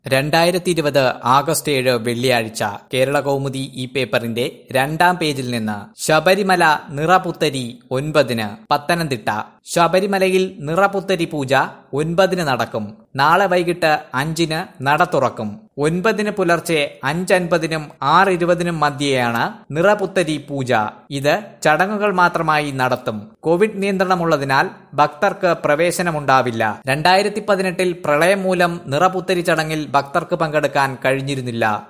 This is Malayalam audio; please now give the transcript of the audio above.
രണ്ടായിരത്തി ഇരുപത് ആഗസ്റ്റ് ഏഴ് വെള്ളിയാഴ്ച കേരള കൗമുദി ഈ പേപ്പറിന്റെ രണ്ടാം പേജിൽ നിന്ന് ശബരിമല നിറപുത്തരി ഒൻപതിന് പത്തനംതിട്ട ശബരിമലയിൽ നിറപുത്തരി പൂജ ഒൻപതിന് നടക്കും നാളെ വൈകിട്ട് അഞ്ചിന് നട തുറക്കും ഒൻപതിന് പുലർച്ചെ അഞ്ചൻപതിനും ആറ് ഇരുപതിനും മധ്യേയാണ് നിറപുത്തരി പൂജ ഇത് ചടങ്ങുകൾ മാത്രമായി നടത്തും കോവിഡ് നിയന്ത്രണമുള്ളതിനാൽ ഭക്തർക്ക് പ്രവേശനമുണ്ടാവില്ല രണ്ടായിരത്തി പതിനെട്ടിൽ പ്രളയം മൂലം നിറപുത്തരി ചടങ്ങിൽ ഭക്തർക്ക് പങ്കെടുക്കാൻ കഴിഞ്ഞിരുന്നില്ല